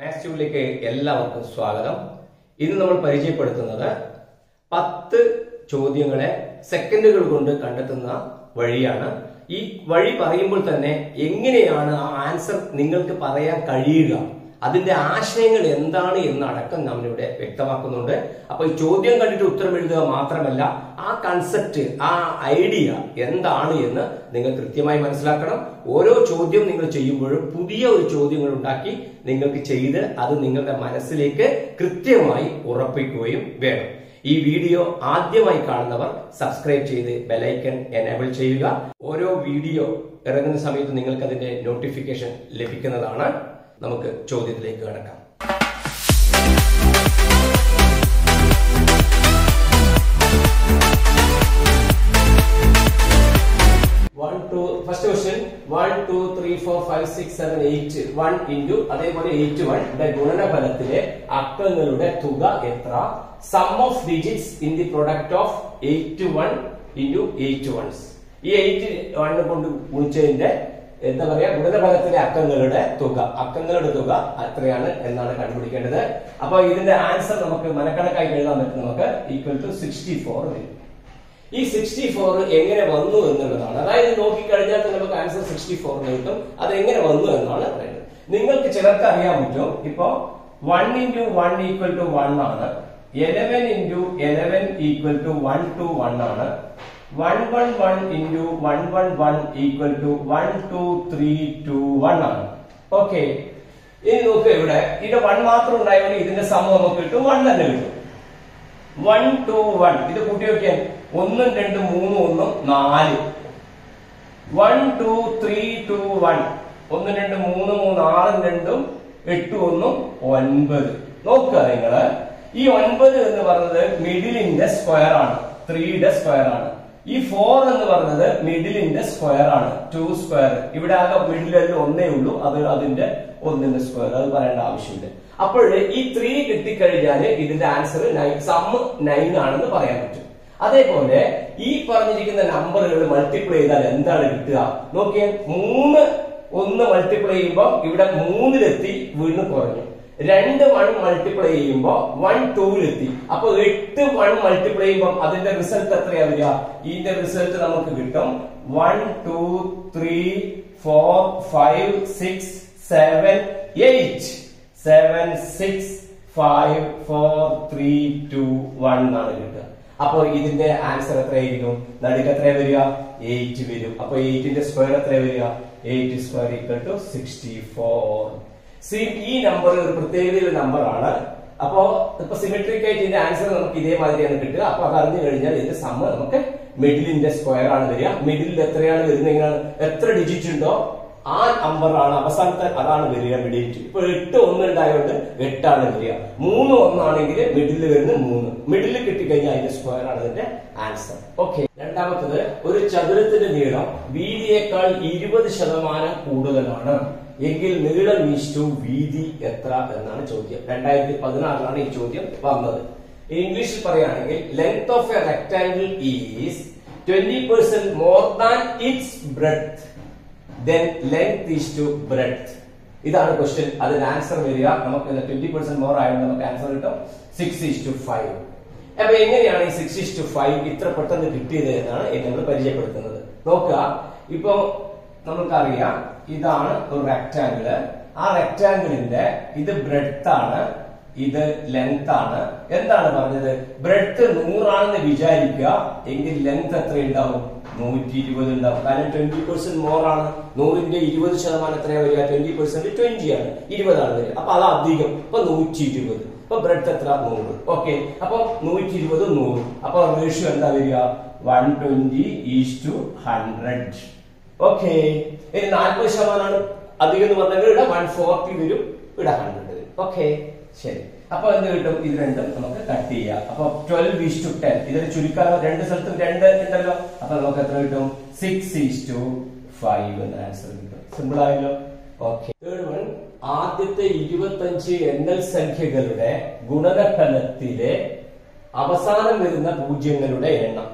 maths ട്യൂബിലേക്ക് എല്ലാവർക്കും സ്വാഗതം ഇന്ന് നമ്മൾ പരിചയപ്പെടുത്തുന്നത് പത്ത് ചോദ്യങ്ങളെ സെക്കൻഡുകൾ കൊണ്ട് കണ്ടെത്തുന്ന വഴിയാണ് ഈ വഴി പറയുമ്പോൾ തന്നെ എങ്ങനെയാണ് ആ ആൻസർ നിങ്ങൾക്ക് പറയാൻ കഴിയുക അതിന്റെ ആശയങ്ങൾ എന്താണ് എന്ന് അടക്കം നമ്മൾ ഇവിടെ വ്യക്തമാക്കുന്നുണ്ട് അപ്പൊ ഈ ചോദ്യം കണ്ടിട്ട് ഉത്തരം എഴുതുക മാത്രമല്ല ആ കൺസെപ്റ്റ് ആ ഐഡിയ എന്താണ് എന്ന് നിങ്ങൾ കൃത്യമായി മനസ്സിലാക്കണം ഓരോ ചോദ്യം നിങ്ങൾ ചെയ്യുമ്പോഴും പുതിയ ഒരു ചോദ്യങ്ങൾ ഉണ്ടാക്കി നിങ്ങൾക്ക് ചെയ്ത് അത് നിങ്ങളുടെ മനസ്സിലേക്ക് കൃത്യമായി ഉറപ്പിക്കുകയും വേണം ഈ വീഡിയോ ആദ്യമായി കാണുന്നവർ സബ്സ്ക്രൈബ് ചെയ്ത് ബെലൈക്കൺ എനേബിൾ ചെയ്യുക ഓരോ വീഡിയോ ഇറങ്ങുന്ന സമയത്ത് നിങ്ങൾക്ക് അതിന്റെ നോട്ടിഫിക്കേഷൻ ലഭിക്കുന്നതാണ് നമുക്ക് ചോദ്യത്തിലേക്ക് കടക്കാം one two first question one two three four five six seven eight one into അതേപോലെ എയ്റ്റ് വൺ ഗുണനഫലത്തിലെ അക്കങ്ങളുടെ തുക എത്ര sum of digits in the product of eight one into eight ones ഈ എയ്റ്റ് വൺ കൊണ്ട് ഗുണിച്ചതിന്റെ എന്താ പറയാ ഗുണനഫലത്തിലെ അക്കങ്ങളുടെ തുക അക്കങ്ങളുടെ തുക എത്രയാണ് എന്നാണ് കണ്ടുപിടിക്കേണ്ടത് അപ്പൊ ഇതിന്റെ ആൻസർ നമുക്ക് മനക്കണക്കായി എഴുതാൻ പറ്റും നമുക്ക് ഈക്വൽ ടു സിക്സ്റ്റി ഫോർ വരും ഈ സിക്സ്റ്റി ഫോർ എങ്ങനെ വന്നു എന്നുള്ളതാണ് അതായത് നോക്കിക്കഴിഞ്ഞാൽ തന്നെ നമുക്ക് ആൻസർ സിക്സ്റ്റി ഫോറിന് കിട്ടും അത് എങ്ങനെ വന്നു എന്നാണ് പറയുന്നത് നിങ്ങൾക്ക് ചിലർക്ക് അറിയാൻ പറ്റും ഇപ്പോ one into one equal to one ആണ് eleven into eleven equal to one two one ആണ് one one one into one one one equal to one two three two one ആണ് ഓക്കെ ഇനി നോക്ക് ഇവിടെ ഇതിന്റെ വൺ മാത്രം ഉണ്ടായതുകൊണ്ട് ഇതിന്റെ സമം നമുക്ക് കിട്ടും വൺ തന്നെ കിട്ടും വൺ ടു വൺ ഇത് കൂട്ടി നോക്കിയാൽ ഒന്നും രണ്ടും മൂന്നും ഒന്നും നാല് one two three two one ഒന്ന് രണ്ട് മൂന്ന് മൂന്ന് ആറും രണ്ടും എട്ടും ഒന്നും ഒൻപത് നോക്കുക നിങ്ങള് ഈ ഒൻപത് എന്ന് പറയുന്നത് മിഡിലിന്റെ സ്ക്വയർ ആണ് ത്രീയുടെ സ്ക്വയർ ആണ് ഈ ഫോർ എന്ന് പറയുന്നത് മിഡിലിന്റെ സ്ക്വയർ ആണ് ടു സ്ക്വയർ ഇവിടെ ആകെ മിഡിലിൽ ഒന്നേ ഉള്ളൂ അത് അതിന്റെ ഒന്നിന്റെ സ്ക്വയർ അത് പറയേണ്ട ആവശ്യമില്ല അപ്പോൾ ഈ ത്രീ കിട്ടിക്കഴിഞ്ഞാൽ ഇതിന്റെ ആൻസർ നയൻ സം നയൻ ആണെന്ന് പറയാൻ പറ്റും അതേപോലെ ഈ പറഞ്ഞിരിക്കുന്ന നമ്പറുകൾ മൾട്ടിപ്ലൈ ചെയ്താൽ എന്താണ് കിട്ടുക നോക്കിയേ മൂന്ന് ഒന്ന് മൾട്ടിപ്ലൈ ചെയ്യുമ്പോൾ ഇവിടെ മൂന്നിലെത്തി വീണ്ടും കുറഞ്ഞു രണ്ട് വൺ മൾട്ടിപ്ലൈ ചെയ്യുമ്പോൾ വൺ ടൂവിലെത്തി അപ്പൊ എട്ട് വൺ മൾട്ടിപ്ലൈ ചെയ്യുമ്പോൾ അതിന്റെ റിസൾട്ട് എത്രയാ വരിക ഇതിന്റെ റിസൾട്ട് നമുക്ക് കിട്ടും one two three four five six seven eight seven six five four three two one എന്നാണ് കിട്ടുക അപ്പൊ ഇതിന്റെ ആൻസർ എത്രയായിരിക്കും നടുക്ക് എത്ര വരിക എയ്റ്റ് വരും അപ്പൊ എയ്റ്റിന്റെ സ്ക്വയർ എത്ര വരിക eight square equal to sixty four see ഈ നമ്പർ ഒരു പ്രത്യേകതയുള്ള നമ്പർ ആണ് അപ്പോ ഇപ്പൊ സിമെട്രിക് ആയിട്ട് ഇതിന്റെ ആൻസർ നമുക്ക് ഇതേമാതിരിയാണ് കിട്ടുക അപ്പൊ അത് അറിഞ്ഞു കഴിഞ്ഞാൽ ഇതിന്റെ സമ്മ നമുക്ക് മിഡിലിന്റെ സ്ക്വയർ ആണ് വരിക മിഡിലിൽ എത്രയാണ് വരുന്നത് എത്ര ഡിജിറ്റ് ഉണ്ടോ ആ നമ്പർ ആണ് അവസാനത്തെ അതാണ് വരിക മിഡിറ്റ് ഇപ്പൊ എട്ട് ഒന്ന് ഉണ്ടായതുകൊണ്ട് എട്ടാണ് വരിക മൂന്ന് ഒന്നാണെങ്കിൽ മിഡിൽ വരുന്ന മൂന്ന് മിഡിൽ കിട്ടിക്കഴിഞ്ഞാൽ അതിന്റെ സ്ക്വയർ ആണ് ഇതിന്റെ ആൻസർ ഓക്കെ രണ്ടാമത്തത് ഒരു ചതുരത്തിന്റെ നീളം വീതിയേക്കാൾ ഇരുപത് ശതമാനം കൂടുതലാണ് എങ്കിൽ നീളം ഈസ്റ്റു വീതി എത്ര എന്നാണ് ചോദ്യം രണ്ടായിരത്തി പതിനാറിലാണ് ഈ ചോദ്യം വന്നത് ഇംഗ്ലീഷിൽ പറയുകയാണെങ്കിൽ length of a rectangle is twenty percent more than its breadth then length is two breadth ഇതാണ് ക്വസ്റ്റ്യൻ അതിന് ആൻസർ വരിക നമുക്ക് ട്വന്റി പെർസെന്റ് മോർ ആയതുകൊണ്ട് നമുക്ക് ആൻസർ കിട്ടും സിക്സ് ഈസ് ടു ഫൈവ് അപ്പൊ എങ്ങനെയാണ് ഈ സിക്സ് ഈസ് ടു ഫൈവ് ഇത്ര പെട്ടെന്ന് കിട്ടിയത് എന്നാണ് നമ്മൾ പരിചയപ്പെടുത്തുന്നത് നോക്കുക ഇപ്പൊ നമുക്കറിയാം ഇതാണ് ഒരു റെക്ടാംഗിള് ആ റെക്ടാംഗിളിന്റെ ഇത് ബ്രെഡ്ത്ത് ആണ് ഇത് ലെങ്ത് ആണ് എന്താണ് പറഞ്ഞത് ബ്രെഡ്ത്ത് നൂറാണെന്ന് വിചാരിക്കുക എങ്കിൽ ലെങ്ത് എത്ര ഉണ്ടാവും നൂറ്റി ഇരുപത് ഉണ്ടാവും കാരണം ട്വന്റി പെർസെന്റ് മോർ ആണ് നൂറിന്റെ ഇരുപത് ശതമാനം എത്രയാ വരിക ട്വന്റി പെർസെന്റ് ട്വന്റി ആണ് ഇരുപതാണ് വരിക അപ്പൊ അത് അധികം ഇപ്പൊ നൂറ്റി ഇരുപത് ഇപ്പൊ ബ്രെഡ് എത്ര നൂറ് ഓക്കെ അപ്പൊ നൂറ്റി ഇരുപത് നൂറ് അപ്പൊ റേഷ്യോ എന്താ വരിക one twenty is to hundred okay ഇനി നാൽപ്പത് ശതമാനമാണ് അധികം എന്ന് പറഞ്ഞാൽ ഇവിടെ വൺ ഫോർട്ടി വരും ഇവിടെ ഹൺഡ്രഡ് വരും ഓക്കെ ശരി അപ്പൊ എന്ത് കിട്ടും ഇത് രണ്ടും നമുക്ക് കട്ട് ചെയ്യാം അപ്പൊ ട്വൽവ് ഈസ് ടു ടെൻ ഇതിൽ ചുരുക്കാലോ രണ്ട് സ്ഥലത്തും രണ്ട് ഉണ്ടല്ലോ അപ്പൊ നമുക്ക് എത്ര കിട്ടും സിക്സ് ഈസ് ടു ഫൈവ് എന്ന ആൻസർ കിട്ടും സിമ്പിൾ ആയല്ലോ ഓക്കെ തേർഡ് വൺ ആദ്യത്തെ ഇരുപത്തഞ്ച് എണ്ണൽ സംഖ്യകളുടെ ഗുണനഫലത്തിലെ അവസാനം വരുന്ന പൂജ്യങ്ങളുടെ എണ്ണം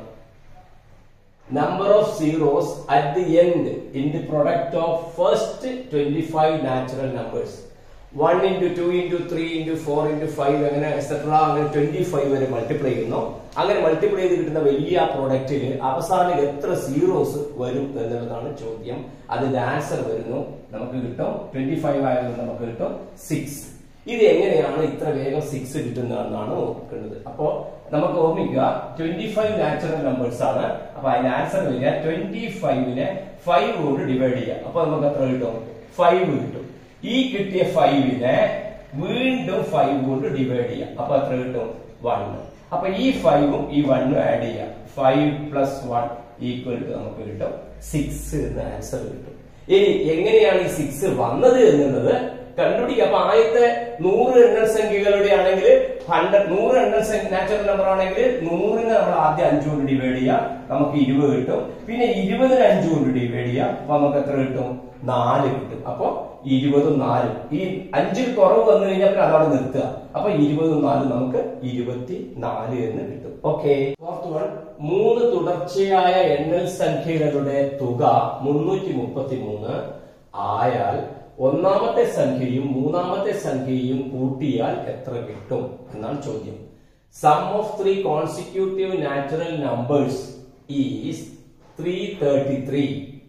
number of zeros at the end in the product of first 25 natural numbers one into two into three into four into five അങ്ങനെ എക്സെട്ര അങ്ങനെ ട്വന്റി ഫൈവ് വരെ മൾട്ടിപ്ലൈ ചെയ്യുന്നു അങ്ങനെ മൾട്ടിപ്ലൈ ചെയ്ത് കിട്ടുന്ന വലിയ ആ പ്രോഡക്റ്റിൽ അവസാനം എത്ര സീറോസ് വരും എന്നുള്ളതാണ് ചോദ്യം അതിന്റെ ആൻസർ വരുന്നു നമുക്ക് കിട്ടും ട്വന്റി ഫൈവ് ആയതുകൊണ്ട് നമുക്ക് കിട്ടും സിക്സ് ഇത് എങ്ങനെയാണ് ഇത്ര വേഗം സിക്സ് കിട്ടുന്നതെന്നാണ് ഓർക്കേണ്ടത് അപ്പോ നമുക്ക് ഓർമ്മിക്കുക ട്വന്റി ഫൈവ് നാച്ചുറൽ നമ്പേഴ്സ് ആണ് അപ്പൊ അതിന്റെ ആൻസർ വരിക ട്വന്റി ഫൈവിനെ ഫൈവ് കൊണ്ട് ഡിവൈഡ് ചെയ്യുക അപ്പൊ നമുക്ക് എത്ര കിട്ടും ഫൈവ് കിട്ടും ഈ കിട്ടിയ ഫൈവിനെ വീണ്ടും ഫൈവ് കൊണ്ട് ഡിവൈഡ് ചെയ്യാം അപ്പൊ എത്ര കിട്ടും വൺ അപ്പൊ ഈ ഫൈവും ഈ വണ്ണും ആഡ് ചെയ്യാം five plus one equal to നമുക്ക് കിട്ടും സിക്സ് എന്ന ആൻസർ കിട്ടും ഇനി എങ്ങനെയാണ് ഈ സിക്സ് വന്നത് എന്നുള്ളത് കണ്ടുപിടിക്കുക അപ്പൊ ആദ്യത്തെ നൂറ് എണ്ണൽ സംഖ്യകളുടെ ആണെങ്കിൽ ഹൺഡ്രഡ് നൂറ് എണ്ണൽ നാച്ചുറൽ നമ്പർ ആണെങ്കിൽ നൂറിന് നമ്മൾ ആദ്യം അഞ്ചു കൊണ്ട് ഡിവൈഡ് ചെയ്യാം നമുക്ക് ഇരുപത് കിട്ടും പിന്നെ ഇരുപതിന് അഞ്ചു കൊണ്ട് ഡിവൈഡ് ചെയ്യാം അപ്പൊ നമുക്ക് എത്ര കിട്ടും നാല് കിട്ടും അപ്പൊ ഇരുപതും നാലും ഈ അഞ്ചിൽ കുറവ് വന്നു കഴിഞ്ഞാൽ പിന്നെ അതവിടെ നിർത്തുക അപ്പൊ ഇരുപതും നാലും നമുക്ക് ഇരുപത്തി നാല് എന്ന് കിട്ടും ഓക്കെ ഫോർത്ത് വൺ മൂന്ന് തുടർച്ചയായ എണ്ണൽ സംഖ്യകളുടെ തുക മുന്നൂറ്റി മുപ്പത്തി മൂന്ന് ആയാൽ ഒന്നാമത്തെ സംഖ്യയും മൂന്നാമത്തെ സംഖ്യയും കൂട്ടിയാൽ എത്ര കിട്ടും എന്നാണ് ചോദ്യം sum of three consecutive natural numbers is three thirty three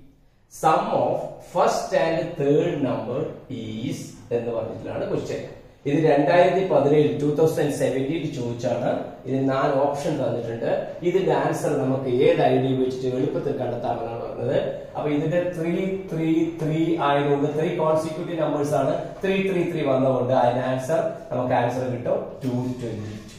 sum of first and third number is എന്ന് പറഞ്ഞിട്ടുള്ളതാണ് ക്വസ്റ്റ്യൻ ഇത് രണ്ടായിരത്തി പതിനേഴ് ടൂ തൗസൻഡ് സെവൻറ്റീൻ ചോദിച്ചാണ് ഇതിന് നാല് ഓപ്ഷൻ തന്നിട്ടുണ്ട് ഇതിന്റെ ആൻസർ നമുക്ക് ഏത് ഐ ഡി വെച്ചിട്ട് എളുപ്പത്തിൽ കണ്ടെത്താമെന്നാണ് പറഞ്ഞത് അപ്പൊ ഇതിന്റെ ത്രീ ത്രീ ത്രീ ആയതുകൊണ്ട് ത്രീ കോൺസിക്യൂട്ടീവ് നമ്പേഴ്സ് ആണ് ത്രീ ത്രീ ത്രീ വന്നതുകൊണ്ട് അതിന് ആൻസർ നമുക്ക് ആൻസർ കിട്ടും ടു ട്വന്റി ടു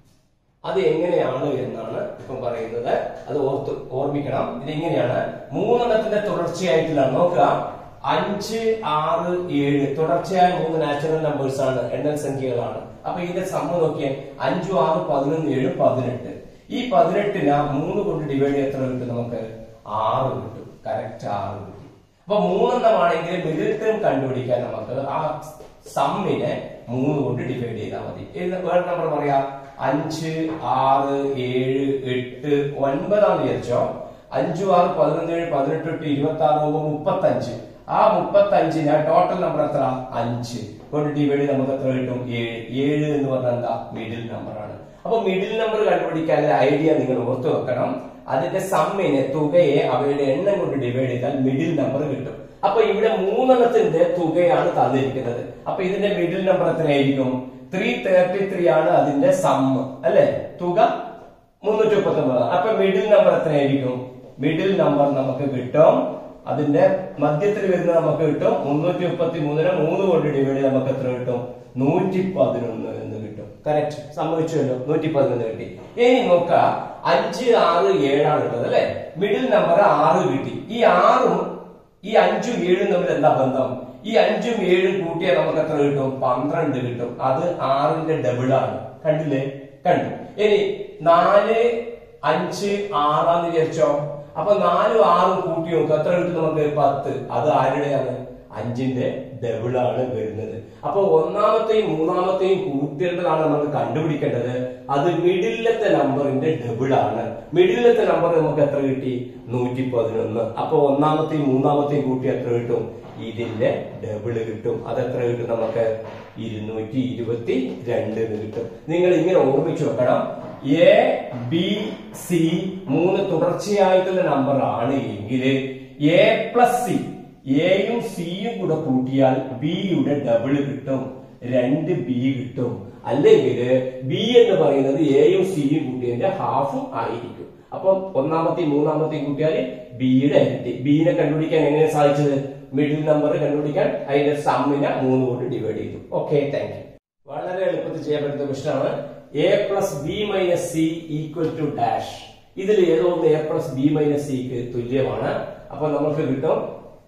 അത് എങ്ങനെയാണ് എന്നാണ് ഇപ്പം പറയുന്നത് അത് ഓർത്ത് ഓർമ്മിക്കണം ഇതിങ്ങനെയാണ് മൂന്നെണ്ണത്തിന്റെ തുടർച്ചയായിട്ടുള്ള നോക്കുക അഞ്ച് ആറ് ഏഴ് തുടർച്ചയായ മൂന്ന് നാച്ചുറൽ നമ്പേഴ്സ് ആണ് എണ്ണൽ സംഖ്യകളാണ് അപ്പൊ ഇതിന്റെ സമ്മ നോക്കിയാൽ അഞ്ചും ആറ് പതിനൊന്ന് ഏഴ് പതിനെട്ട് ഈ പതിനെട്ടിന് മൂന്ന് കൊണ്ട് ഡിവൈഡ് ചെയ്ത് എത്ര കിട്ടും നമുക്ക് ആറ് കിട്ടും കറക്റ്റ് ആറ് കിട്ടും അപ്പൊ മൂന്നെണ്ണമാണെങ്കിൽ മിഡിൽ ടേം കണ്ടുപിടിക്കാൻ നമുക്ക് ആ സമ്മിനെ മൂന്ന് കൊണ്ട് ഡിവൈഡ് ചെയ്താൽ മതി വേറെ നമ്പർ പറയാ അഞ്ച് ആറ് ഏഴ് എട്ട് ഒൻപതാന്ന് വിചാരിച്ചോ അഞ്ചു ആറ് പതിനൊന്ന് ഏഴ് പതിനെട്ട് എട്ട് ഇരുപത്തി ആറ് പോകുമ്പോൾ മുപ്പത്തഞ്ച് ആ മുപ്പത്തഞ്ചിന് ടോട്ടൽ നമ്പർ എത്ര അഞ്ച് കൊണ്ട് ഡിവൈഡ് നമുക്ക് എത്ര കിട്ടും ഏഴ് ഏഴ് എന്ന് പറഞ്ഞാൽ എന്താ മിഡിൽ നമ്പർ ആണ് അപ്പൊ മിഡിൽ നമ്പർ കണ്ടുപിടിക്കാൻ ഐഡിയ നിങ്ങൾ ഓർത്തു വെക്കണം അതിന്റെ സമ്മിനെ തുകയെ അവയുടെ എണ്ണം കൊണ്ട് ഡിവൈഡ് ചെയ്താൽ മിഡിൽ നമ്പർ കിട്ടും അപ്പൊ ഇവിടെ മൂന്നെണ്ണത്തിന്റെ തുകയാണ് തന്നിരിക്കുന്നത് അപ്പൊ ഇതിന്റെ മിഡിൽ നമ്പർ എത്രയായിരിക്കും ത്രീ തേർട്ടി ത്രീ ആണ് അതിന്റെ സമ്മ് അല്ലെ തുക മുന്നൂറ്റി മുപ്പത്തി ഒമ്പത് അപ്പൊ മിഡിൽ നമ്പർ എത്രയായിരിക്കും മിഡിൽ നമ്പർ നമുക്ക് കിട്ടും അതിന്റെ മധ്യത്തിൽ വരുന്നത് നമുക്ക് കിട്ടും മുന്നൂറ്റി മുപ്പത്തി മൂന്നിന് മൂന്ന് കൊണ്ട് ഡിവൈഡ് നമുക്ക് എത്ര കിട്ടും നൂറ്റി പതിനൊന്ന് എന്ന് കിട്ടും കറക്റ്റ് സമ്മതിച്ചുവല്ലോ നൂറ്റി പതിനൊന്ന് കിട്ടി ഇനി നോക്ക അഞ്ച് ആറ് ഏഴാണ് ഉള്ളത് അല്ലെ മിഡിൽ നമ്പർ ആറ് കിട്ടി ഈ ആറും ഈ അഞ്ചും ഏഴും തമ്മിൽ എന്താ ബന്ധം ഈ അഞ്ചും ഏഴും കൂട്ടിയാൽ നമുക്ക് എത്ര കിട്ടും പന്ത്രണ്ട് കിട്ടും അത് ആറിന്റെ ഡബിൾ ആണ് കണ്ടില്ലേ കണ്ടു ഇനി നാല് അഞ്ച് ആറാന്ന് വിചാരിച്ചോ അപ്പൊ നാലും ആറും കൂട്ടി നോക്കുക എത്ര കിട്ടും നമുക്ക് പത്ത് അത് ആരുടെയാണ് അഞ്ചിന്റെ ഡബിൾ ആണ് വരുന്നത് അപ്പൊ ഒന്നാമത്തെയും മൂന്നാമത്തെയും കൂട്ടേണ്ടതാണ് നമ്മൾ കണ്ടുപിടിക്കേണ്ടത് അത് മിഡിലത്തെ നമ്പറിന്റെ ഡബിൾ ആണ് മിഡിലത്തെ നമ്പർ നമുക്ക് എത്ര കിട്ടി നൂറ്റി പതിനൊന്ന് അപ്പൊ ഒന്നാമത്തെയും മൂന്നാമത്തെയും കൂട്ടി എത്ര കിട്ടും ഇതിന്റെ ഡബിള് കിട്ടും അതെത്ര കിട്ടും നമുക്ക് ഇരുന്നൂറ്റി ഇരുപത്തി രണ്ട് എന്ന് കിട്ടും നിങ്ങൾ ഇങ്ങനെ ഓർമ്മിച്ചു വെക്കണം എ ബി സി മൂന്ന് തുടർച്ചയായിട്ടുള്ള നമ്പർ ആണ് എങ്കിൽ എ പ്ലസ് സി എയും സിയും കൂടെ കൂട്ടിയാൽ ബിയുടെ ഡബിൾ കിട്ടും രണ്ട് ബി കിട്ടും അല്ലെങ്കിൽ ബി എന്ന് പറയുന്നത് എയും സിയും കൂട്ടിയതിന്റെ ഹാഫും ആയിരിക്കും അപ്പൊ ഒന്നാമത്തെയും മൂന്നാമത്തെയും കൂട്ടിയാൽ ബിയുടെ ഇരട്ടി ബിനെ കണ്ടുപിടിക്കാൻ എങ്ങനെ സാധിച്ചത് മിഡിൽ നമ്പർ കണ്ടുപിടിക്കാൻ അതിന്റെ സമ്മിനെ മൂന്ന് കൊണ്ട് ഡിവൈഡ് ചെയ്തു ഓക്കെ താങ്ക് യു വളരെ എളുപ്പത്തിൽ ചെയ്യാൻ പറ്റുന്ന ക്വസ്റ്റനാണ് A plus B minus C equal to dash ഇതിൽ ഏതോ ഒന്ന് എ പ്ലസ് ബി മൈനസ് സിക്ക് തുല്യമാണ് അപ്പൊ നമുക്ക് കിട്ടും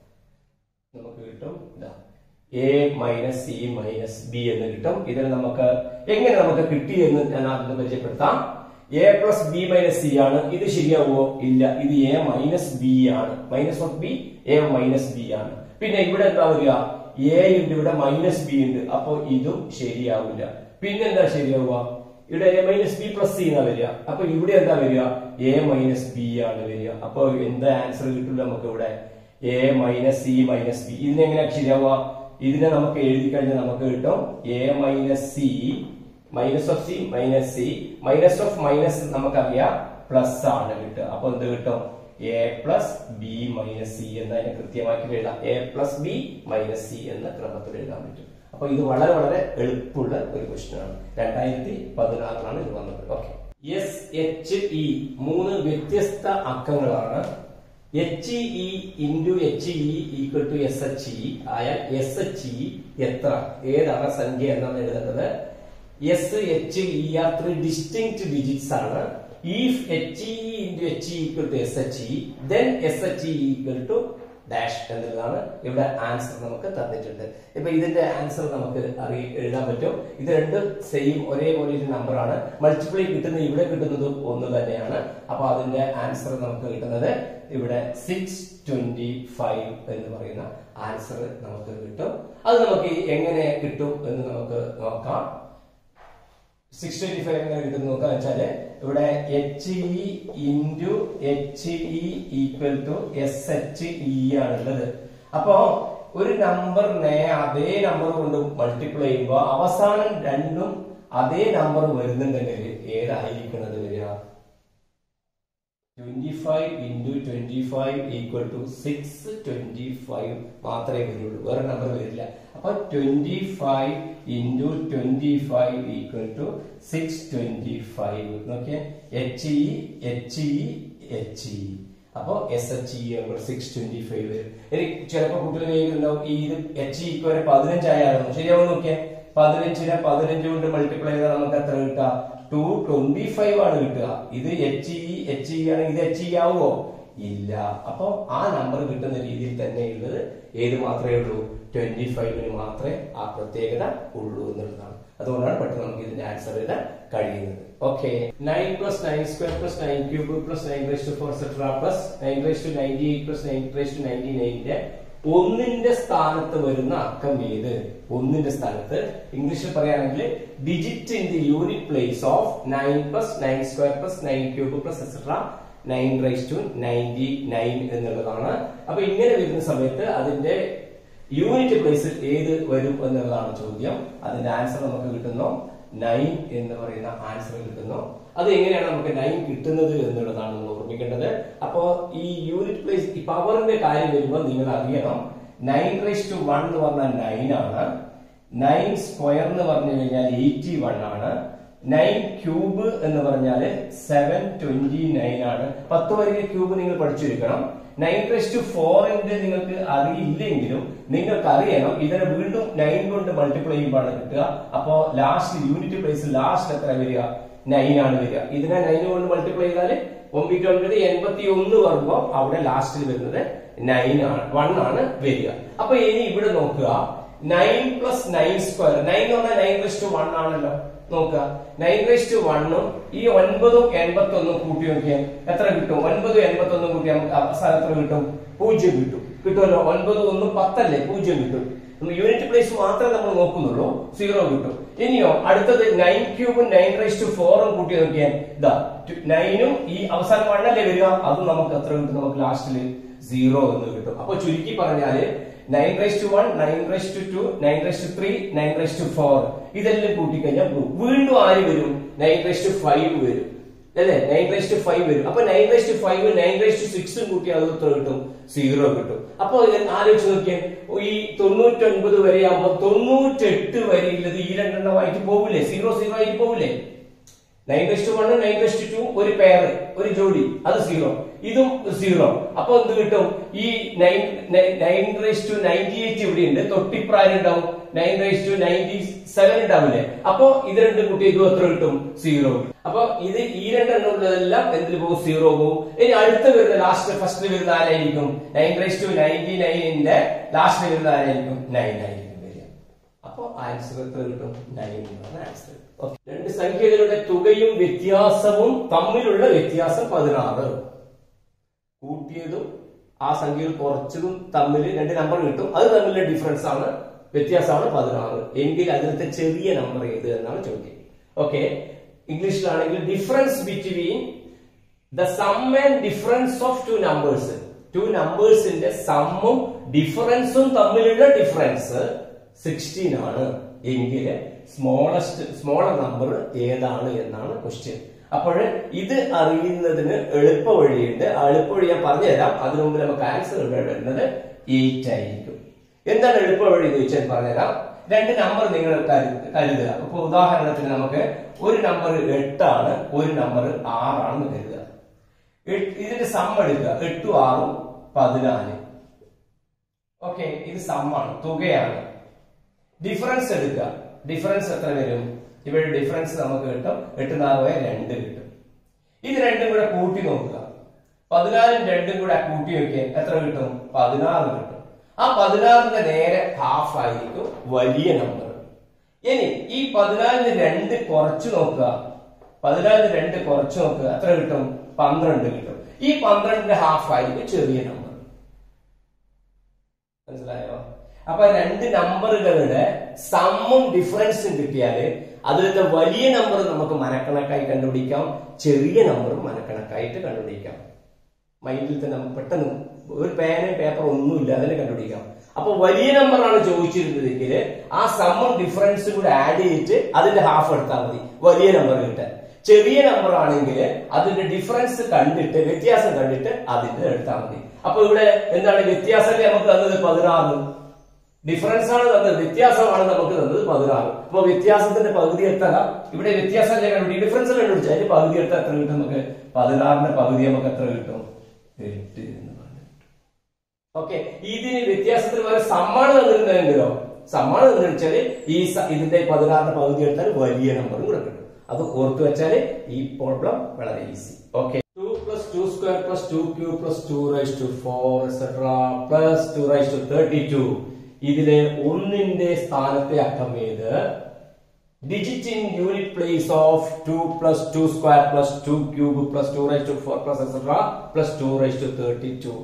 നമുക്ക് കിട്ടും ഇതാ A minus C minus B എന്ന് കിട്ടും ഇതിൽ നമുക്ക് എങ്ങനെ നമുക്ക് കിട്ടി എന്ന് ഞാൻ ആദ്യം പരിചയപ്പെടുത്താം A plus B minus C ആണ് ഇത് ശരിയാവുമോ ഇല്ല ഇത് എ മൈനസ് ബി ആണ് minus of B A minus B ആണ് പിന്നെ ഇവിടെ എന്താ വരിക എ ഉണ്ട് ഇവിടെ മൈനസ് ബി ഉണ്ട് അപ്പൊ ഇതും ശരിയാവില്ല പിന്നെ എന്താ ശരിയാവുക ഇവിടെ A minus B plus C എന്നാ വരിക അപ്പൊ ഇവിടെ എന്താ വരിക എ മൈനസ് ബി ആണ് വരിക അപ്പൊ എന്താ ആൻസർ കിട്ടില്ല നമുക്ക് ഇവിടെ A minus C minus B ഇതിനെങ്ങനെ ശരിയാവുക ഇതിനെ നമുക്ക് എഴുതി കഴിഞ്ഞാൽ നമുക്ക് കിട്ടും A minus C minus of C minus C minus of minus നമുക്കറിയാം പ്ലസ് ആണ് കിട്ടുക അപ്പൊ എന്ത് കിട്ടും A plus B minus C എന്നതിനെ കൃത്യമാക്കി എഴുതാം A plus B minus C എന്ന ക്രമത്തിൽ എഴുതാൻ പറ്റും അപ്പൊ ഇത് വളരെ വളരെ എളുപ്പമുള്ള ഒരു ക്വസ്റ്റ്യൻ ആണ് രണ്ടായിരത്തി പതിനാറിലാണ് ഇത് വന്നത് ഓക്കെ എസ് എച്ച് ഇ മൂന്ന് വ്യത്യസ്ത അക്കങ്ങളാണ് H E into H E equal to S H E ആയാൽ എസ് എച്ച് ഇ എത്ര ഏതാണ് സംഖ്യ എന്നാണ് എഴുതേണ്ടത് S H E are three distinct digits ആണ് if HE into HE equal to SHE then SHE equal to dash എന്നുള്ളതാണ് ഇവിടെ answer നമുക്ക് തന്നിട്ടുണ്ട് ഇപ്പൊ ഇതിന്റെ ആൻസർ നമുക്ക് അറിയ എഴുതാൻ പറ്റും ഇത് രണ്ടും സെയിം ഒരേപോലെ ഒരു നമ്പർ ആണ് മൾട്ടിപ്ലൈ കിട്ടുന്നത് ഇവിടെ കിട്ടുന്നത് ഒന്ന് തന്നെയാണ് അപ്പൊ അതിന്റെ ആൻസർ നമുക്ക് കിട്ടുന്നത് ഇവിടെ സിക്സ് ട്വന്റി ഫൈവ് എന്ന് പറയുന്ന ആൻസർ നമുക്ക് കിട്ടും അത് നമുക്ക് എങ്ങനെ കിട്ടും എന്ന് നമുക്ക് നോക്കാം സിക്സ് ട്വന്റി ഫൈവ് എങ്ങനെ കിട്ടും നോക്കാന്ന് വെച്ചാല് ഇവിടെ H E into H E equal to S H E ആണുള്ളത് അപ്പോ ഒരു നമ്പറിനെ അതേ നമ്പർ കൊണ്ട് മൾട്ടിപ്ലൈ ചെയ്യുമ്പോ അവസാനം രണ്ടും അതേ നമ്പർ വരുന്നുണ്ടെങ്കിൽ ഏതായിരിക്കണത് വരിക twenty five into twenty five equal to six twenty five മാത്രമേ വരുള്ളൂ വേറെ നമ്പർ വരില്ല അപ്പൊ twenty five into twenty five equal to six twenty five നോക്കിയേ H E H E H E അപ്പോ S H E six twenty five വരും ഇനി ചിലപ്പോൾ കുട്ടികൾ ഉണ്ടാവും ഈ ഇത് എച്ച് ഇക്ക് വരെ പതിനഞ്ചായാലും ശരിയാവും നോക്കിയേ പതിനഞ്ചിനെ പതിനഞ്ച് കൊണ്ട് മൾട്ടിപ്ലൈ ചെയ്താൽ നമുക്ക് എത്ര കിട്ടുക ടു ട്വന്റി ഫൈവ് ആണ് കിട്ടുക ഇത് എച്ച് ഇ എച്ച് ഇ ആണെങ്കിൽ ഇത് എച്ച് ഇ ആവുമോ ഇല്ല അപ്പൊ ആ നമ്പർ കിട്ടുന്ന രീതിയിൽ തന്നെ ഉള്ളത് ഏത് മാത്രമേ ഉള്ളൂ ട്വന്റി ഫൈവിന് മാത്രമേ ആ പ്രത്യേകത ഉള്ളൂ എന്നുള്ളതാണ് അതുകൊണ്ടാണ് പെട്ടെന്ന് നമുക്ക് ഇതിന്റെ ആൻസർ എഴുതാൻ കഴിയുന്നത് okay nine plus nine square plus nine cube plus nine raise to four etcetera plus nine raise to ninety eight plus nine raise to ninety നയൻന്റെ ഒന്നിന്റെ സ്ഥാനത്ത് വരുന്ന അക്കം ഏത് ഒന്നിന്റെ സ്ഥാനത്ത് ഇംഗ്ലീഷിൽ പറയുകയാണെങ്കിൽ digit in the unit place of nine plus nine square plus nine cube plus etcetera nine raise to ninety nine എന്നുള്ളതാണ് അപ്പൊ ഇങ്ങനെ വരുന്ന സമയത്ത് അതിന്റെ യൂണിറ്റ് പ്ലേസിൽ ഏത് വരും എന്നുള്ളതാണ് ചോദ്യം അതിന്റെ ആൻസർ നമുക്ക് കിട്ടുന്നു നയൻ എന്ന് പറയുന്ന ആൻസർ കിട്ടുന്നു അത് എങ്ങനെയാണ് നമുക്ക് നയൻ കിട്ടുന്നത് എന്നുള്ളതാണ് നമ്മൾ ഓർമ്മിക്കേണ്ടത് അപ്പോ ഈ യൂണിറ്റ് പ്ലേസ് ഈ പവറിന്റെ കാര്യം വരുമ്പോൾ നിങ്ങൾ അറിയണം നയൻ റൈസ് ടു വൺ എന്ന് പറഞ്ഞാൽ നയൻ ആണ് നയൻ സ്ക്വയർ എന്ന് പറഞ്ഞു കഴിഞ്ഞാൽ എയ്റ്റി വൺ ആണ് നയൻ ക്യൂബ് എന്ന് പറഞ്ഞാൽ സെവൻ ട്വന്റി നയൻ ആണ് പത്ത് വരെ ക്യൂബ് നിങ്ങൾ പഠിച്ചിരിക്കണം നയൻ റെസ്റ്റ് ഫോറിന്റെ നിങ്ങൾക്ക് അറിയില്ലെങ്കിലും നിങ്ങൾക്ക് അറിയണം ഇതിനെ വീണ്ടും നയൻ കൊണ്ട് മൾട്ടിപ്ലൈ ചെയ്യുമ്പോഴാണ് കിട്ടുക അപ്പോ ലാസ്റ്റ് യൂണിറ്റ് പ്ലേസ് ലാസ്റ്റ് എത്ര വരിക നയൻ ആണ് വരിക ഇതിനെ നയൻ കൊണ്ട് മൾട്ടിപ്ലൈ ചെയ്താൽ ഒമ്പത് ഒൻപത് എൺപത്തി ഒന്ന് വരുമ്പോ അവിടെ ലാസ്റ്റിൽ വരുന്നത് നയൻ ആണ് വൺ ആണ് വരിക അപ്പൊ ഇനി ഇവിടെ നോക്കുക nine plus nine square nine എന്ന് പറഞ്ഞാൽ നയൻ റെസ്റ്റ് വൺ ആണല്ലോ നോക്കുക നയൻ റേസ്റ്റ് വണ്ണും ഈ ഒൻപതും എൺപത്തി ഒന്നും കൂട്ടി നോക്കിയാൽ എത്ര കിട്ടും ഒൻപതും എൺപത്തി ഒന്നും കൂട്ടി നമുക്ക് അവസാനം എത്ര കിട്ടും പൂജ്യം കിട്ടും കിട്ടുമല്ലോ ഒൻപത് ഒന്നും പത്തല്ലേ പൂജ്യം കിട്ടും യൂണിറ്റ് പ്ലേസ് മാത്രമേ നമ്മൾ നോക്കുന്നുള്ളൂ സീറോ കിട്ടും ഇനിയോ അടുത്തത് നയൻ ക്യൂബും നയൻ റേസ്റ്റ് ഫോറും കൂട്ടി നോക്കിയാൽ ഇതാ നയനും ഈ അവസാനം വണ്ണല്ലേ വരിക അതും നമുക്ക് എത്ര കിട്ടും നമുക്ക് ലാസ്റ്റില് സീറോ എന്ന് കിട്ടും അപ്പൊ ചുരുക്കി പറഞ്ഞാല് nine raise to one nine raise to two nine raise to three nine raise to four ഇതെല്ലാം കൂട്ടിക്കഴിഞ്ഞാൽ വീണ്ടും ആര് വരും നയൻ റൈസ് ടു ഫൈവ് വരും അല്ലേ നയൻ റൈസ് ടു ഫൈവ് വരും അപ്പൊ nine raise to five nine raise to സിക്സും കൂട്ടി അത് എത്ര കിട്ടും സീറോ കിട്ടും അപ്പൊ ആലോചിച്ച് നോക്കിയാൽ ഈ തൊണ്ണൂറ്റൊൻപത് വരെ ആകുമ്പോ തൊണ്ണൂറ്റെട്ട് വരെയുള്ളത് ഈ രണ്ടെണ്ണമായിട്ട് പോവില്ലേ സീറോ സീറോ ആയിട്ട് പോവില്ലേ nine raise to one nine raise to ഒരു പെയർ ഒരു ജോഡി അത് സീറോ ഇതും സീറോ അപ്പൊ എന്ത് കിട്ടും ഈ nine nine raise to ninety eight ഇവിടെ ഉണ്ട് തൊട്ടിപ്രായം ഉണ്ടാവും nine raise to ninety seven ഉണ്ടാവില്ലേ അപ്പൊ ഇത് രണ്ടും കൂട്ടി ഇതും എത്ര കിട്ടും സീറോ അപ്പൊ ഇത് ഈ രണ്ടെണ്ണം ഉള്ളതെല്ലാം എന്തിൽ പോകും സീറോ പോകും ഇനി അടുത്ത വരുന്ന ലാസ്റ്റ് ഫസ്റ്റ് വരുന്ന ആരായിരിക്കും നയൻ റേസ് ടു നയൻറ്റി നയനിന്റെ ലാസ്റ്റ് വരുന്ന ആരായിരിക്കും നയൻ ആയിരിക്കും വരിക അപ്പൊ ആൻസർ എത്ര കിട്ടും നയൻ എന്നാണ് ആൻസർ രണ്ട് സംഖ്യകളുടെ തുകയും വ്യത്യാസവും തമ്മിലുള്ള വ്യത്യാസം പതിനാറ് കൂട്ടിയതും ആ സംഖ്യകൾ കുറച്ചതും തമ്മിൽ രണ്ട് നമ്പർ കിട്ടും അത് തമ്മിലുള്ള ഡിഫറൻസ് ആണ് വ്യത്യാസമാണ് പതിനാറ് എങ്കിൽ അതിലത്തെ ചെറിയ നമ്പർ ഏത് എന്നാണ് ചോദ്യം ഓക്കെ ഇംഗ്ലീഷിലാണെങ്കിൽ difference between the sum and difference of two numbers two നമ്പേഴ്സിന്റെ സമ്മും ഡിഫറൻസും തമ്മിലുള്ള ഡിഫറൻസ് സിക്സ്റ്റീൻ ആണ് എങ്കിൽ സ്മോളസ്റ്റ് സ്മോളർ നമ്പർ ഏതാണ് എന്നാണ് ക്വസ്റ്റ്യൻ അപ്പോൾ ഇത് അറിയുന്നതിന് എളുപ്പ വഴിയുണ്ട് ആ എളുപ്പ വഴി ഞാൻ പറഞ്ഞുതരാം അതിനു മുമ്പ് നമുക്ക് ആൻസർ ഇവിടെ വരുന്നത് എയ്റ്റ് ആയിരിക്കും എന്താണ് എളുപ്പ വഴി എന്ന് ചോദിച്ചാൽ പറഞ്ഞുതരാം രണ്ട് നമ്പർ നിങ്ങൾ കരു- കരുതുക ഇപ്പൊ ഉദാഹരണത്തിന് നമുക്ക് ഒരു നമ്പർ എട്ടാണ് ഒരു നമ്പർ ആറാണെന്ന് കരുതുക എട്ട്- ഇതിന്റെ സം എടുക്കുക എട്ടും ആറും പതിനാല് ഓക്കെ ഇത് സമ്മാണ് തുകയാണ് ഡിഫറൻസ് എടുക്കുക ഡിഫറൻസ് എത്ര വരും ഇവിടെ ഡിഫറൻസ് നമുക്ക് കിട്ടും എട്ട് നാല് പോയ രണ്ട് കിട്ടും ഇത് രണ്ടും കൂടെ കൂട്ടി നോക്കുക പതിനാലും രണ്ടും കൂടെ കൂട്ടി നോക്കിയാൽ എത്ര കിട്ടും പതിനാറ് കിട്ടും ആ പതിനാറിന്റെ നേരെ ഹാഫ് ആയിരിക്കും വലിയ നമ്പർ ഇനി ഈ പതിനാലിന് രണ്ട് കുറച്ച് നോക്കുക പതിനാലിന് രണ്ട് കുറച്ച് നോക്കുക എത്ര കിട്ടും പന്ത്രണ്ട് കിട്ടും ഈ പന്ത്രണ്ടിന്റെ ഹാഫ് ആയിരിക്കും ചെറിയ നമ്പർ മനസ്സിലായോ അപ്പൊ രണ്ട് നമ്പറുകളുടെ സമ്മും ഡിഫറൻസും കിട്ടിയാല് അതിലത്തെ വലിയ നമ്പർ നമുക്ക് മനക്കണക്കായി കണ്ടുപിടിക്കാം ചെറിയ നമ്പറും മനക്കണക്കായിട്ട് കണ്ടുപിടിക്കാം മൈൻഡിൽ തന്നെ നമുക്ക് പെട്ടെന്ന് ഒരു പേനയും പേപ്പർ ഒന്നുമില്ല അതിനെ കണ്ടുപിടിക്കാം അപ്പൊ വലിയ നമ്പറാണ് ചോദിച്ചിരുന്നതെങ്കിൽ ആ സമ്മും ഡിഫറൻസും കൂടെ ആഡ് ചെയ്തിട്ട് അതിന്റെ ഹാഫ് എടുത്താൽ മതി വലിയ നമ്പർ കിട്ടാൻ ചെറിയ നമ്പർ ആണെങ്കിൽ അതിന്റെ ഡിഫറൻസ് കണ്ടിട്ട് വ്യത്യാസം കണ്ടിട്ട് അതിന്റെ എടുത്താൽ മതി അപ്പൊ ഇവിടെ എന്താണ് വ്യത്യാസം നമുക്ക് തന്നത് പതിനാറ് ഡിഫറൻസ് ആണ് തന്നത് വ്യത്യാസമാണ് നമുക്ക് തന്നത് പതിനാറ് അപ്പൊ വ്യത്യാസത്തിന്റെ പകുതി എത്ര ഇവിടെ വ്യത്യാസം കണ്ടുപിടി ഡിഫറൻസ് കണ്ടുപിടിച്ചാൽ അതിന്റെ പകുതി എടുത്താൽ എത്ര കിട്ടും നമുക്ക് പതിനാറിന്റെ പകുതി നമുക്ക് എത്ര കിട്ടും എട്ട് എന്ന് പറഞ്ഞു ഓക്കെ ഇതിന് വ്യത്യാസത്തിന് വരെ സമ്മാനം തന്നിരുന്നെങ്കിലോ സമ്മാനം എന്ന് വെച്ചാല് ഈ സ- ഇതിന്റെ പതിനാറിന്റെ പകുതി എടുത്താൽ വലിയ നമ്പറും കൂടെ കിട്ടും അത് ഓർത്തു വെച്ചാല് ഈ പ്രോബ്ലം വളരെ easy okay two plus two square plus two cube plus two raise to four etcetera plus two raise to thirty two ഇതിലെ ഒന്നിന്റെ സ്ഥാനത്തെ അക്കം ഏത് digit in unit place of 2 plus 2 square plus 2 cube plus 2 raised to 4 plus etc plus 2 raised to 32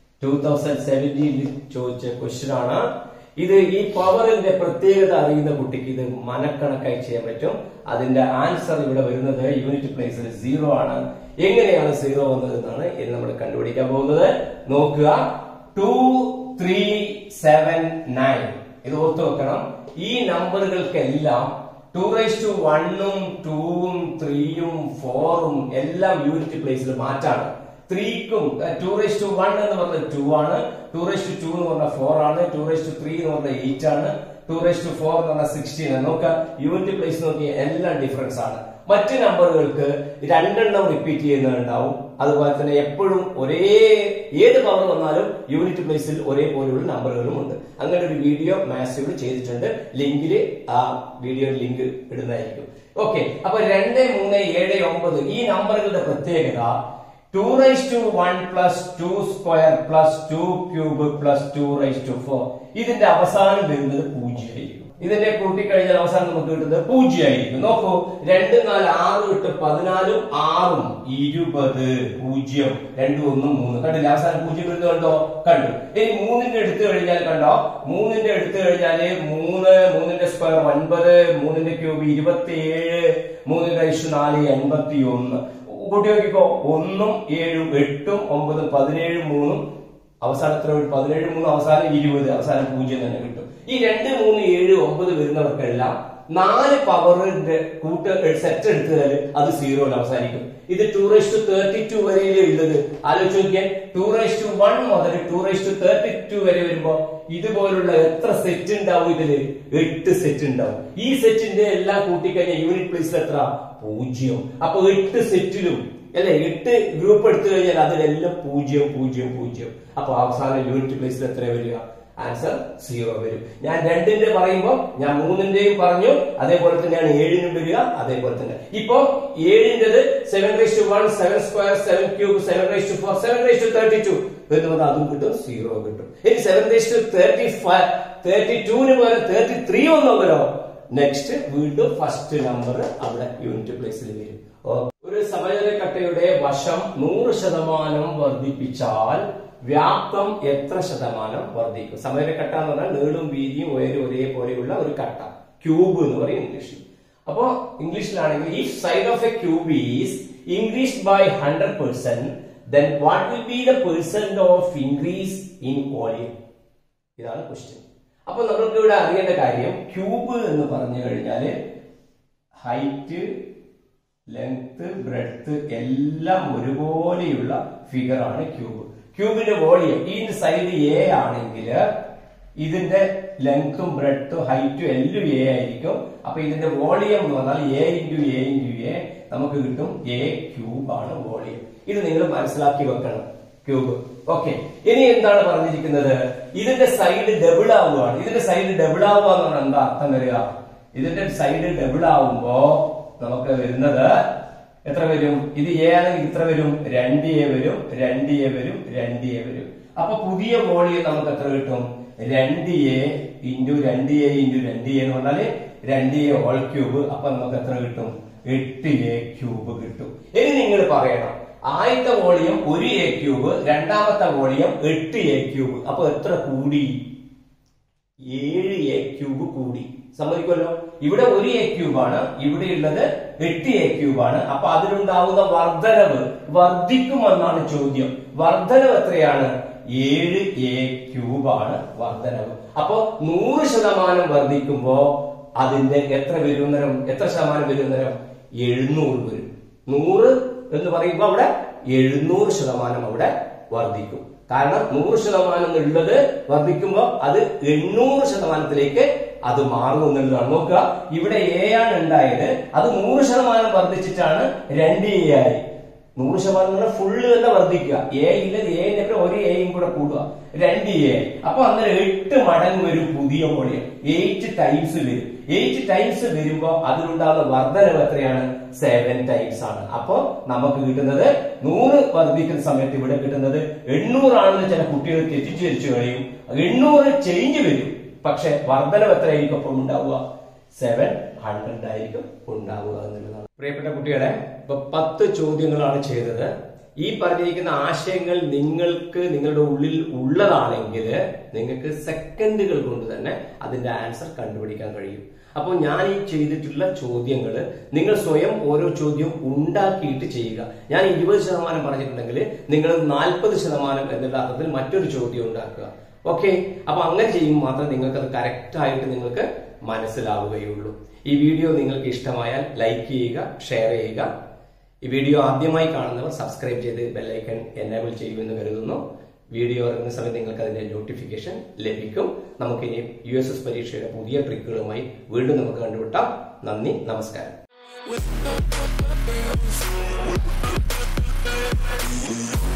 2017 ചോദിച്ച question ആണ് ഇത് ഈ പവറിന്റെ പ്രത്യേകത അറിയുന്ന കുട്ടിക്ക് ഇത് മനക്കണക്കായി ചെയ്യാൻ പറ്റും അതിന്റെ ആൻസർ ഇവിടെ വരുന്നത് യൂണിറ്റ് പ്ലേസിൽ സീറോ ആണ് എങ്ങനെയാണ് സീറോ വന്നത് എന്നാണ് ഇനി നമ്മൾ കണ്ടുപിടിക്കാൻ പോകുന്നത് നോക്കുക ടു ത്രീ സെവൻ നയൻ ഇത് ഓർത്ത് വെക്കണം ഈ നമ്പറുകൾക്കെല്ലാം ടു റൈസ് ടു വണ്ണും ടൂവും ത്രീയും ഫോറും എല്ലാം യൂണിറ്റ് പ്ലേസിൽ മാറ്റാണ് ത്രീക്കും ടു റൈസ് ടു വൺ എന്ന് പറഞ്ഞത് ടു ആണ് ടു റൈസ് ടു ടു എന്ന് പറഞ്ഞാൽ ഫോർ ആണ് ടു റൈസ് ടു ത്രീ എന്ന് പറഞ്ഞാൽ എയ്റ്റ് ആണ് ടു റൈസ് ടു ഫോർ എന്ന് പറഞ്ഞാൽ സിക്സ്റ്റീൻ ആണ് നോക്കുക യൂണിറ്റ് പ്ലേസ് നോക്കി എല്ലാം ഡിഫറൻസ് ആണ് മറ്റ് നമ്പറുകൾക്ക് രണ്ടെണ്ണം റിപ്പീറ്റ് ചെയ്യുന്നുണ്ടാവും അതുപോലെ തന്നെ എപ്പോഴും ഒരേ ഏത് പവർ വന്നാലും യൂണിറ്റ് പ്ലേസിൽ ഒരേപോലെയുള്ള നമ്പറുകളും ഉണ്ട് അങ്ങനെ ഒരു വീഡിയോ മാത്സിൽ ചെയ്തിട്ടുണ്ട് ലിങ്കിൽ ആ വീഡിയോ ലിങ്ക് ഇടുന്നതായിരിക്കും ഓക്കെ അപ്പൊ രണ്ട് മൂന്ന് ഏഴ് ഒമ്പത് ഈ നമ്പറുകളുടെ പ്രത്യേകത two raise to one plus two square plus two cube plus two raise to four ഇതിന്റെ അവസാനം വരുന്നത് പൂജ്യമായിരിക്കും ഇതിന്റെ കൂട്ടിക്കഴിഞ്ഞാൽ അവസാനം നമുക്ക് കിട്ടുന്നത് പൂജ്യമായിരിക്കും നോക്കൂ രണ്ട് നാല് ആറ് എട്ട് പതിനാലും ആറും ഇരുപത് പൂജ്യം രണ്ടും ഒന്നും മൂന്ന് കണ്ടില്ല അവസാനം പൂജ്യം വരുന്നത് കണ്ടോ കണ്ടു ഇനി മൂന്നിന്റെ എടുത്തു കഴിഞ്ഞാൽ കണ്ടോ മൂന്നിന്റെ എടുത്തു കഴിഞ്ഞാല് മൂന്ന് മൂന്നിന്റെ സ്ക്വയർ ഒൻപത് മൂന്നിന്റെ ക്യൂബ് ഇരുപത്തിയേഴ് മൂന്നിന്റെ ഐഷ് നാല് എൺപത്തി ഒന്ന് കൂട്ടി നോക്കിക്കോ ഒന്നും ഏഴും എട്ടും ഒമ്പതും പതിനേഴും മൂന്നും അവസാനത്ര ഒരു പതിനേഴ് മൂന്ന് അവസാനം ഇരുപത് അവസാനം പൂജ്യം തന്നെ കിട്ടും ഈ രണ്ട് മൂന്ന് ഏഴ് ഒമ്പത് വരുന്നവർക്കെല്ലാം നാല് പവറിന്റെ കൂട്ട് സെറ്റ് എടുത്താൽ അത് സീറോയിൽ അവസാനിക്കും ഇത് two raise to thirty two വരെയല്ലേ ഉള്ളത് ആലോചിച്ച് നോക്കിയാൽ ടൂ റൈസ് ടു വൺ മുതൽ two raise to thirty two വരെ വരുമ്പോ ഇതുപോലുള്ള എത്ര സെറ്റ് ഉണ്ടാവും ഇതില് എട്ട് സെറ്റ് ഉണ്ടാവും ഈ സെറ്റിന്റെ എല്ലാം കൂട്ടിക്കഴിഞ്ഞാൽ യൂണിറ്റ് പ്ലേസിൽ എത്ര പൂജ്യം അപ്പൊ എട്ട് സെറ്റിലും അല്ലെ എട്ട് ഗ്രൂപ്പ് എടുത്തു കഴിഞ്ഞാൽ അതിലെല്ലാം പൂജ്യം പൂജ്യം പൂജ്യം അപ്പൊ അവസാനം യൂണിറ്റ് പ്ലേസിൽ എത്ര വരിക ആൻസർ സീറോ വരും ഞാൻ രണ്ടിന്റെ പറയുമ്പോൾ ഞാൻ മൂന്നിന്റെയും പറഞ്ഞു അതേപോലെ തന്നെയാണ് ഏഴിനും വരിക അതേപോലെ തന്നെ ഇപ്പൊ ഏഴിന്റേത് seven raise to one seven square seven cube seven raise to four seven raise to thirty two എന്ന് പറഞ്ഞാൽ അതും കിട്ടും സീറോ കിട്ടും ഇനി seven raise to thirty five thirty ടുവിന് പകരം തേർട്ടി ത്രീ ഒന്നുമല്ലോ നെക്സ്റ്റ് വീണ്ടും ഫസ്റ്റ് നമ്പർ അവിടെ യൂണിറ്റ് പ്ലേസിൽ വരും ഓ- ഒരു സമചരക്കട്ടയുടെ വശം നൂറ് ശതമാനം വർദ്ധിപ്പിച്ചാൽ വ്യാപ്തം എത്ര ശതമാനം വർദ്ധിക്കും സമചരക്കട്ട എന്ന് പറഞ്ഞാൽ നീളും വീതിയും ഉയരും ഒരേപോലെയുള്ള ഒരു കട്ട ക്യൂബ് എന്ന് പറയും ഇംഗ്ലീഷിൽ അപ്പോ ഇംഗ്ലീഷിലാണെങ്കിൽ ഈ side of a cube is increased by hundred percent then what will be the percent of increase in volume ഇതാണ് ക്വസ്റ്റ്യൻ അപ്പൊ നമ്മൾക്ക് ഇവിടെ അറിയേണ്ട കാര്യം ക്യൂബ് എന്ന് പറഞ്ഞു കഴിഞ്ഞാല് ഹൈറ്റ് ലെങ്ത് ബ്രെഡ്ത്ത് എല്ലാം ഒരുപോലെയുള്ള ഫിഗർ ആണ് ക്യൂബ് ക്യൂബിന്റെ വോളിയം ഈ സൈഡ് എ ആണെങ്കിൽ ഇതിന്റെ ലെങ്ത്തും ബ്രെഡ്ത്തും ഹൈറ്റും എല്ലാം എ ആയിരിക്കും അപ്പൊ ഇതിന്റെ വോളിയം എന്ന് പറഞ്ഞാൽ a into a into a നമുക്ക് കിട്ടും എ ക്യൂബ് ആണ് വോളിയം ഇത് നിങ്ങൾ മനസ്സിലാക്കി വെക്കണം ക്യൂബ് ഓക്കെ ഇനി എന്താണ് പറഞ്ഞിരിക്കുന്നത് ഇതിന്റെ സൈഡ് ഡബിൾ ആവുകയാണ് ഇതിന്റെ സൈഡ് ഡബിൾ ആവുക എന്ന് പറഞ്ഞാൽ എന്താ അർത്ഥം വരിക ഇതിന്റെ സൈഡ് ഡബിൾ ആവുമ്പോ നമുക്ക് വരുന്നത് എത്ര വരും ഇത് എ ആണെങ്കിൽ ഇത്ര വരും രണ്ട് എ വരും രണ്ട് എ വരും രണ്ട് എ വരും അപ്പൊ പുതിയ വോളിയം നമുക്ക് എത്ര കിട്ടും രണ്ട് എ ഇൻറ്റു രണ്ട് എ ഇൻറ്റു രണ്ട് എ എന്ന് പറഞ്ഞാല് രണ്ട് എ ഹോൾ ക്യൂബ് അപ്പൊ നമുക്ക് എത്ര കിട്ടും എട്ട് എ ക്യൂബ് കിട്ടും ഇനി നിങ്ങൾ പറയണം ആദ്യത്തെ വോളിയം ഒരു എ ക്യൂബ് രണ്ടാമത്തെ വോളിയം എട്ട് എ ക്യൂബ് അപ്പൊ എത്ര കൂടി ഏഴ് എ ക്യൂബ് കൂടി സമ്മതിക്കുമല്ലോ ഇവിടെ ഒരു എ ക്യൂബ് ആണ് ഇവിടെയുള്ളത് എട്ട് എ ക്യൂബ് ആണ് അപ്പൊ അതിലുണ്ടാവുന്ന വർധനവ് വർദ്ധിക്കുമെന്നാണ് ചോദ്യം വർധനവ് എത്രയാണ് ഏഴ് എ ക്യൂബ് ആണ് വർധനവ് അപ്പൊ നൂറ് ശതമാനം വർദ്ധിക്കുമ്പോ അതിന്റെ എത്ര വരും നേരം എത്ര ശതമാനം വരും നേരം എഴുന്നൂറ് വരും നൂറ് എന്ന് പറയുമ്പോ അവിടെ എഴുന്നൂറ് ശതമാനം അവിടെ വർദ്ധിക്കും കാരണം നൂറ് ശതമാനം ഉള്ളത് വർദ്ധിക്കുമ്പോൾ അത് എണ്ണൂറ് ശതമാനത്തിലേക്ക് അത് മാറും എന്നുള്ളതാണ് നോക്കുക ഇവിടെ എ ആണ് ഉണ്ടായത് അത് നൂറ് ശതമാനം വർദ്ധിച്ചിട്ടാണ് രണ്ട് എ ആയി നൂറ് ശതമാനം ഫുള്ള് തന്നെ വർദ്ധിക്കുക എ ഇല്ലത് എന്റെ ഒക്കെ ഒരു എയും കൂടെ കൂടുക രണ്ട് എ അപ്പൊ അന്നേരം എട്ട് മടങ്ങ് വരും പുതിയ വോളിയം എയ്റ്റ് ടൈംസ് വരും എയ്റ്റ് ടൈംസ് വരുമ്പോ അതിലുണ്ടാകുന്ന വർധനവ് എത്രയാണ് സെവൻ ടൈംസ് ആണ് അപ്പൊ നമുക്ക് കിട്ടുന്നത് നൂറ് വർദ്ധിക്കുന്ന സമയത്ത് ഇവിടെ കിട്ടുന്നത് എണ്ണൂറാണെന്ന് ചില കുട്ടികൾ തെറ്റിദ്ധരിച്ചു കഴിയും എണ്ണൂറ് ചേഞ്ച് വരും പക്ഷെ വർധനവ് എത്രയായിരിക്കും അപ്പം ഉണ്ടാവുക സെവൻ ഹൺഡ്രഡ് ആയിരിക്കും ഉണ്ടാവുക എന്നുള്ളതാണ് പ്രിയപ്പെട്ട കുട്ടികളെ ഇപ്പൊ പത്ത് ചോദ്യങ്ങളാണ് ചെയ്തത് ഈ പറഞ്ഞിരിക്കുന്ന ആശയങ്ങൾ നിങ്ങൾക്ക് നിങ്ങളുടെ ഉള്ളിൽ ഉള്ളതാണെങ്കിൽ നിങ്ങൾക്ക് സെക്കൻഡുകൾ കൊണ്ട് തന്നെ അതിന്റെ ആൻസർ കണ്ടുപിടിക്കാൻ കഴിയും അപ്പോൾ ഞാൻ ഈ ചെയ്തിട്ടുള്ള ചോദ്യങ്ങൾ നിങ്ങൾ സ്വയം ഓരോ ചോദ്യം ഉണ്ടാക്കിയിട്ട് ചെയ്യുക ഞാൻ ഇരുപത് ശതമാനം പറഞ്ഞിട്ടുണ്ടെങ്കിൽ നിങ്ങൾ നാൽപ്പത് ശതമാനം എന്നുള്ള അർത്ഥത്തിൽ മറ്റൊരു ചോദ്യം ഉണ്ടാക്കുക ഓക്കെ അപ്പൊ അങ്ങനെ ചെയ്യുമ്പോൾ മാത്രമേ നിങ്ങൾക്ക് അത് കറക്റ്റ് ആയിട്ട് നിങ്ങൾക്ക് മനസ്സിലാവുകയുള്ളൂ ഈ വീഡിയോ നിങ്ങൾക്ക് ഇഷ്ടമായാൽ ലൈക്ക് ചെയ്യുക ഷെയർ ചെയ്യുക ഈ വീഡിയോ ആദ്യമായി കാണുന്നവർ സബ്സ്ക്രൈബ് ചെയ്ത് ബെല്ലൈക്കൺ എനേബിൾ ചെയ്യുമെന്ന് കരുതുന്നു വീഡിയോ ഇറങ്ങുന്ന സമയത്ത് നിങ്ങൾക്ക് അതിന്റെ നോട്ടിഫിക്കേഷൻ ലഭിക്കും നമുക്കിനി യു എസ് എസ് പരീക്ഷയുടെ പുതിയ ട്രിക്കുകളുമായി വീണ്ടും നമുക്ക് കണ്ടുമുട്ടാം നന്ദി നമസ്കാരം with